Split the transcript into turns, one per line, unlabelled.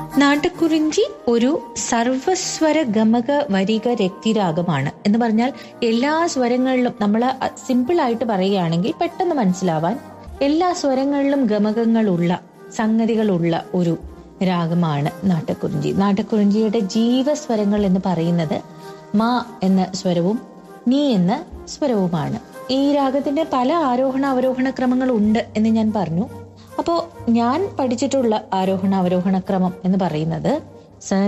നാട്ടക്കുറിഞ്ചി ഒരു സർവസ്വര ഗമക വരിക രക്തിരാഗമാണ് എന്ന് പറഞ്ഞാൽ എല്ലാ സ്വരങ്ങളിലും നമ്മൾ സിമ്പിൾ ആയിട്ട് പറയുകയാണെങ്കിൽ പെട്ടെന്ന് മനസ്സിലാവാൻ എല്ലാ സ്വരങ്ങളിലും ഗമകങ്ങളുള്ള സംഗതികളുള്ള ഒരു രാഗമാണ് നാട്ടക്കുറിഞ്ചി നാട്ടക്കുറിഞ്ചിയുടെ ജീവസ്വരങ്ങൾ എന്ന് പറയുന്നത് മാ എന്ന സ്വരവും നീ എന്ന സ്വരവുമാണ് ഈ രാഗത്തിന്റെ പല ആരോഹണ അവരോഹണ ക്രമങ്ങൾ ഉണ്ട് എന്ന് ഞാൻ പറഞ്ഞു അപ്പോ ഞാൻ പഠിച്ചിട്ടുള്ള ആരോഹണ അവരോഹണ ക്രമം എന്ന് പറയുന്നത് സ